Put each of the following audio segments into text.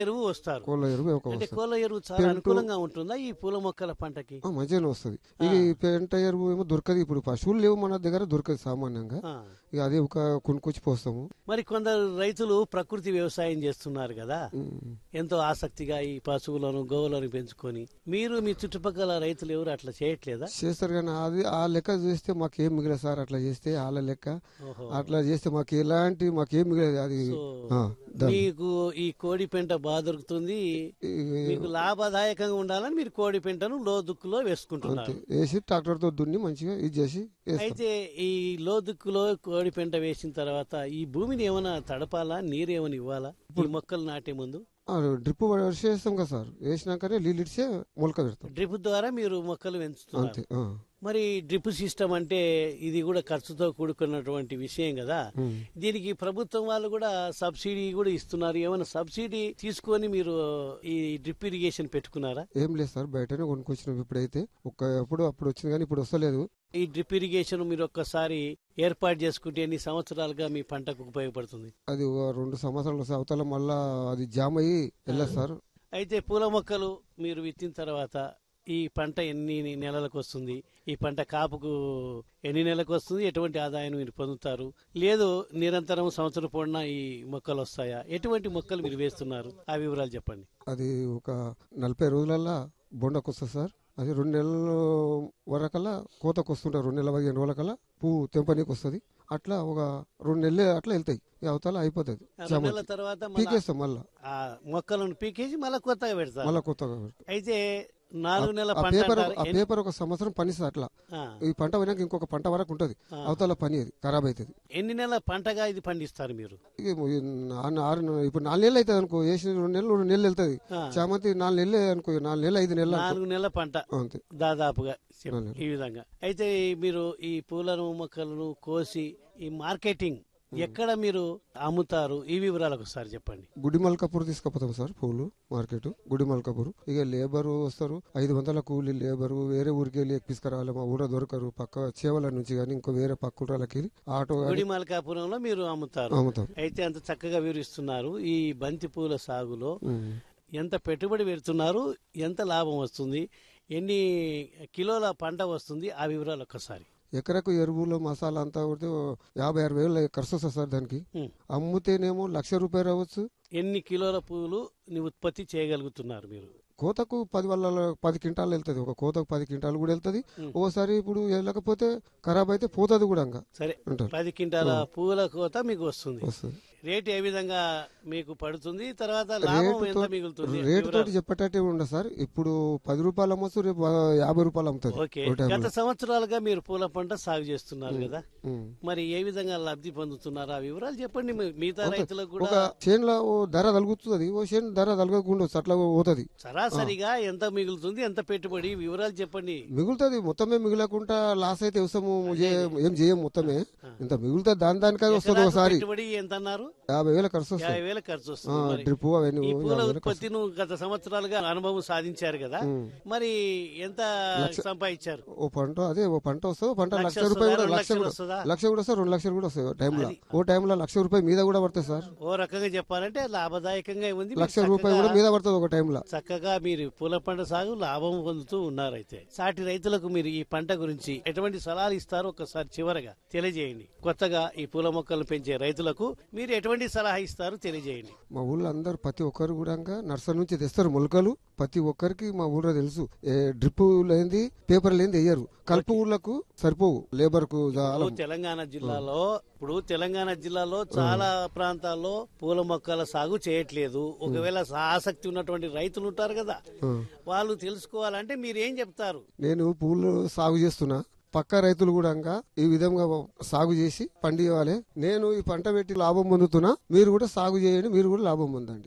ఎరువు వస్తారు కోళ్ళ ఎరువు ఒక అంటే వస్తుంది కోళ్ళ ఎరువు చాలా పెంటు- అనుకూలంగా ఉంటుందా ఈ పూల మొక్కల పంటకి ఆ, మంచిగానే వస్తుంది ఇక ఈ పెంట ఎరువు ఏమో దొరకదు ఇప్పుడు పశువులు లేవు మన దగ్గర దొరకదు సామాన్యంగా ఆ. ఇక అదే ఒక కొనుక్కొచ్చి పోస్తాము మరి కొందరు రైతులు ప్రకృతి వ్యవసాయం చేస్తున్నారు కదా ఉమ్. ఎంతో ఆసక్తిగా ఈ పశువులను గోవులను పెంచుకొని మీరు మీ చుట్టుపక్కల రైతులు ఎవరు అట్లా చేయట్లేదా చేస్తారు కానీ అది ఆ లెక్క చేస్తే మాకేం మిగలదు సార్ అట్లా చేస్తే వాళ్ళ లెక్క ఓహో అట్లా చేస్తే మాకు ఎలాంటి మాకేం మిగలదు అది సో ఆ, దాని- మీకు ఈ కోడి పెంట బాగా దొరుకుతుంది ఈ- మీకు లాభదాయకంగా ఉండాలని మీరు కోడి పెంటను లోదుక్కులో అంతే వేసుకుంటున్నారు వేసి ట్రాక్టర్ తో దున్ని మంచిగా ఇది చేసి వేస్తాం అయితే ఈ లోదుక్కులో కోడి పెంట వేసిన తర్వాత ఈ భూమిని ఏమైనా తడపాలా నీరు ఏమైనా ఇవ్వాలా ఈ మొక్కలు నాటే ముందు ఆ, డ్రిప్ వర్ష వేస్తాం కదా సార్ వేసినాకనే నీళ్ళు ఇడిచే మొలక పెడతాం డ్రిప్ ద్వారా మీరు మొక్కలు పెంచుతున్నారు అంతే ఆ. మరి డ్రిప్ సిస్టమ్ అంటే ఇది కూడా ఖర్చుతో కూడుకున్నటువంటి విషయం కదా ఉమ్. దీనికి ప్రభుత్వం వాళ్ళు కూడా సబ్సిడీ కూడా ఇస్తున్నారు ఏమైనా సబ్సిడీ తీసుకొని మీరు ఈ డ్రిప్ ఇరిగేషన్ పెట్టుకున్నారా ఏం లేదు సార్ బయటనే కొనుక్కొచ్చినాం ఇప్పుడైతే ఒక ఎప్పుడు అప్పుడు వచ్చింది కానీ ఇప్పుడు వస్తలేదు ఈ డ్రిప్ ఇరిగేషన్ మీరు ఒక్కసారి ఏర్పాటు చేసుకుంటే ఎన్ని సంవత్సరాలుగా మీ పంటకు ఉపయోగపడుతుంది అది ఒక రెండు సంవత్సరాలు వస్తే అవతల మళ్ళా అది జామ్ అయ్యి వెళ్ళదు సార్ అయితే పూల మొక్కలు మీరు విత్తిన తర్వాత ఈ పంట ఎన్ని నెలలకు వస్తుంది ఈ పంట కాపుకు ఎన్ని నెలలకు వస్తుంది ఎటువంటి ఆదాయం మీరు పొందుతారు లేదు నిరంతరం సంవత్సరం పొడిన ఈ మొక్కలు వస్తాయా ఎటువంటి మొక్కలు మీరు వేస్తున్నారు ఆ వివరాలు చెప్పండి అది ఒక నలభై రోజులల్లా బొండకు వస్తుంది సార్ అది రెండు నెలల వరకల్లా కోతకు వస్తుంటాయి రెండు నెలల పదిహేను రోజులకల్లా పువ్వు తెంపనీకి వస్తుంది అట్లా ఒక రెండు నెలలు అట్లా వెళ్తాయి ఈ అవతల అయిపోతుంది ఆ రెండు నెలల తర్వాత మళ్ళా పీకేస్తాం మళ్ళా ఆ మొక్కలను పీకేసి మళ్ళీ కొత్తగా పెడతారు మళ్ళా కొత్తగా అయితే నాలుగు నెలల ఆ పంట పేపర్ అంటారు. ఆ ఎన్ని- పేపర్ ఒక సంవత్సరం పనిస్తుంది అట్లా ఆ, ఈ పంట పోయినాక ఇంకొక పంట వరకు ఉంటది ఆ. అవతల పని అది ఖరాబ్ అవుతుంది ఎన్ని నెలల పంటగా ఇది పండిస్తారు మీరు ఇక ఈ నా- ఆరు నెలలు- ఇప్పుడు నాలుగు నెలలు అవుతుంది అనుకో వేసిన రెండు నెలలు రెండు నెలలు వెళ్తుంది ఆ, చామంతి నాలుగు నెలలు అనుకో నాలుగు నెలలు ఐదు నెలలు అనుకో. నాలుగు నెలల పంట అంతే దాదాపుగా చెప్- నాలుగు. ఈ విధంగా అయితే మీరు ఈ పూలను మొక్కలను కోసి ఈ మార్కెటింగ్ ఎక్కడ మీరు అమ్ముతారు ఈ వివరాలకు ఒకసారి చెప్పండి గుడి మల్కాపూర్ తీసుకుపోతాం సార్ పూలు మార్కెట్ గుడి మల్కాపూర్ ఇక లేబర్ వస్తారు ఐదు వందల కూలి లేబర్ వేరే ఊరికి వెళ్ళి ఎక్కిసుకురావాలి మా ఊర దొరకరు పక్క చేవల నుంచి కానీ ఇంకో వేరే పక్క ఊరాలకి ఆటో గాని గుడి మల్కాపురంలో మీరు అమ్ముతారు అమ్ముతాం అయితే అంత చక్కగా వివరిస్తున్నారు ఈ బంతి పూల సాగులో ఉమ్. ఎంత పెట్టుబడి పెడుతున్నారు ఎంత లాభం వస్తుంది ఎన్ని కిలోల పంట వస్తుంది ఆ వివరాలు ఒక్కసారి ఎకరకు ఎరువులు మసాలా అంతా కొడితే ఓ యాభై ఆరు వేలు ఖర్చు వస్తుంది సార్ దానికి ఉమ్. అమ్ముతేనేమో లక్ష రూపాయలు రావచ్చు ఎన్ని కిలోల పువ్వులు ని ఉత్పత్తి చేయగలుగుతున్నారు మీరు కోతకు పది వల్ల పది క్వింటాలు వెళ్తుంది ఒక కోతకు పది క్వింటాలు కూడా వెళ్తుంది ఉమ్. ఓసారి ఇప్పుడు వెళ్ళకపోతే ఖరాబ్ అయితే పోతుంది కూడా ఇంకా సరే అంటారు పది క్వింటాల పువ్వుల కోత మీకు వస్తుంది వస్తుంది రేట్ ఏ విధంగా మీకు పడుతుంది తర్వాత లాభం రేటు ఎంత తోటి- మిగులుతుంది రేటు వివరాలు. తోటి చెప్పేటట్టే ఉండదు సార్ ఇప్పుడు పది రూపాయలు అమ్మచ్చు రేపు ఆ, యాభై రూపాయలు అమ్ముతుంది ఓకే ఓ టైంలో. గత సంవత్సరాలుగా మీరు పూల పంట సాగు చేస్తున్నారు కదా ఉమ్. మరి ఏ విధంగా లబ్ధి పొందుతున్నారు ఆ వివరాలు చెప్పండి మీ- మిగతా రైతులకు ఒక కూడా చేనులో ఓ ధర తలుగుతుంది ఓ చేను ధర తలగకుండా అట్లా పోతుంది సరాసరిగా ఎంత మిగులుతుంది ఎంత పెట్టుబడి వివరాలు చెప్పండి మిగులుతుంది మొత్తమే మిగలకుండా లాస్ అయితే వ్యవసాయం చే- ఏం చేయం మొత్తమే ఇంత మిగులుతుంది దాని దానికే వస్తుంది ఎకరాకు ఒకసారి పెట్టుబడి ఎంత అన్నారు యాభై వేల ఖర్చు వస్తుంది యాభై వేల ఖర్చు వస్తుంది మరి. డ్రిప్ అవన్నీ ఈ పూల యాభై వేల ఖర్చు ఉత్పత్తి నువ్వు గత సంవత్సరాలుగా అనుభవం సాధించారు కదా ఉమ్. మరి ఎంత సంపాదించారు ఓ పంట అదే ఓ పంట వస్తుంది ఓ పంట లక్ష లక్ష వస్తుందా? రూపాయలు కూడా రెండు లక్ష లక్షలు కూడా వస్తుందా? లక్ష కూడా వస్తుంది రెండు లక్షలు కూడా వస్తాయి ఓ టైంలో ఓ టైంలో లక్ష రూపాయలు మీద కూడా పడుతుంది సార్ ఓ రకంగా చెప్పాలంటే లాభదాయకంగా ఉంది మీరు లక్ష రూపాయలు కూడా చక్కగా- మీద పడుతుంది ఒక టైంలో చక్కగా మీరు పూల పంట సాగు లాభం పొందుతూ ఉన్నారు అయితే సాటి రైతులకు మీరు ఈ పంట గురించి ఎటువంటి సలహాలు ఇస్తారో ఒకసారి చివరగా తెలియజేయండి కొత్తగా ఈ పూల మొక్కలను పెంచే రైతులకు మీరు ఎటువంటి సలహా ఇస్తారో తెలియజేయండి మా ఊళ్ళో అందరు ప్రతి ఒక్కరు కూడా నర్సరీ నుంచి తెస్తారు మొలకలు ప్రతి ఒక్కరికి మా ఊళ్ళో తెలుసు ఏ డ్రిప్ లేనిది పేపర్ లేనిది వేయరు కలుపు ఊళ్ళకు సరిపోవు లేబర్ కు చాలా ఇప్పుడు తెలంగాణ జిల్లాలో ఇప్పుడు తెలంగాణ జిల్లాలో చాలా ప్రాంతాల్లో పూల మొక్కల సాగు చేయట్లేదు ఒకవేళ ఆసక్తి ఉన్నటువంటి రైతులు ఉంటారు కదా ఆ. వాళ్ళు తెలుసుకోవాలంటే మీరు ఏం చెప్తారు నేను పూలు సాగు చేస్తున్నా పక్క రైతులు కూడా ఈ విధంగా సాగు చేసి పండియాలి నేను ఈ పంట పెట్టి లాభం పొందుతున్నా మీరు కూడా సాగు చేయండి మీరు కూడా లాభం పొందండి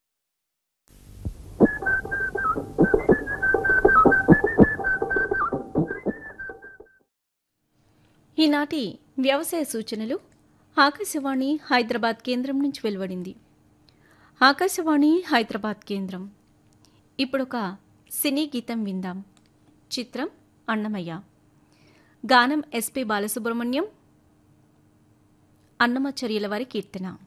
ఈనాటి వ్యవసాయ సూచనలు ఆకాశవాణి హైదరాబాద్ కేంద్రం నుంచి వెలువడింది ఆకాశవాణి హైదరాబాద్ కేంద్రం ఇప్పుడొక సినీ గీతం విందాం చిత్రం అన్నమయ్య గానం ఎస్పి బాలసుబ్రహ్మణ్యం అన్నమచర్యల వారి కీర్తన